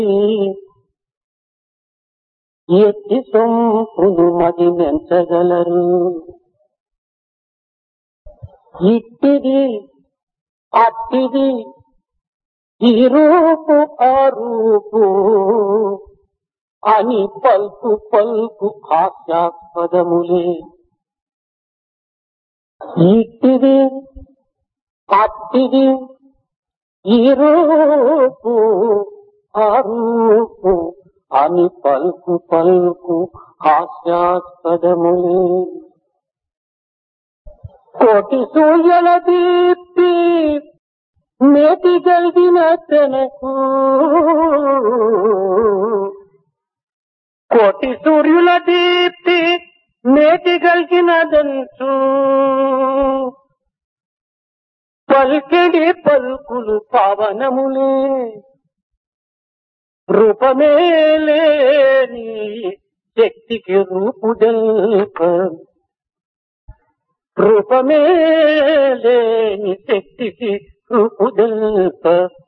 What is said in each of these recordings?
ఎత్తి సొంపును మది మెంచగలరు ఇట్టిది అట్టిది ఈ రూపు ఆ రూపు అని పల్కు పల్కు హాస్యాస్పదములే ఇట్టిది అట్టిది ఈ రూపు ఆ రూపు అని పల్కు పల్కు హాస్యాస్పదములే కోటి సూర్యుల దీప్తి మేటి గల్గిన తనకు కోటి సూర్యుల దీప్తి మేటి గల్గినదంచు పల్కిడి పలుకులు పావనములే రూపమే లేని శక్తికి రూపుదల్ప రూపమే లేని శక్తికి రూపుదల్ప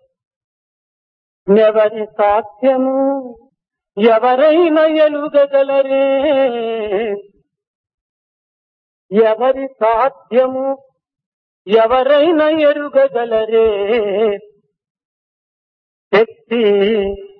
ఎవరి సాధ్యము ఎవరైనా ఎలుగగలరే ఎవరి సాధ్యము ఎవరైనా ఎరుగగలరే శక్తి